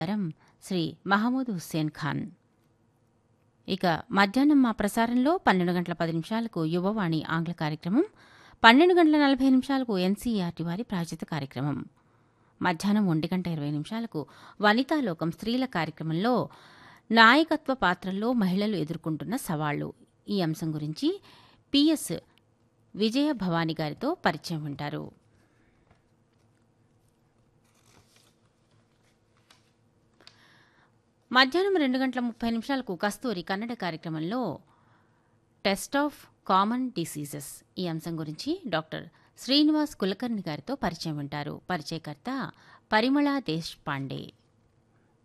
తరం శ్రీ మహమూద్ హుస్సేన్ ఖాన్ ఇక మధ్యాహ్నం మా ప్రసారంలో పన్నెండు గంటల పది నిమిషాలకు యువవాణి ఆంగ్ల కార్యక్రమం పన్నెండు గంటల నలభై నిమిషాలకు ఎన్సీఆర్టీ వారి ప్రాయోజిత కార్యక్రమం మధ్యాహ్నం ఒంటి గంట ఇరవై నిమిషాలకు వనితాలోకం స్త్రీల కార్యక్రమంలో నాయకత్వ పాత్రల్లో మహిళలు ఎదుర్కొంటున్న సవాళ్లు ఈ అంశం గురించి పిఎస్ విజయ భవాని గారితో పరిచయం ఉంటారు మధ్యాహ్నం రెండు గంటల ముప్పై నిమిషాలకు కస్తూరి కన్నడ కార్యక్రమంలో టెస్ట్ ఆఫ్ కామన్ డిసీజెస్ ఈ అంశం గురించి డాక్టర్ శ్రీనివాస్ కులకర్ణి గారితో పరిచయం ఉంటారు పరిచయకర్త పరిమళ దేశ్ పాండే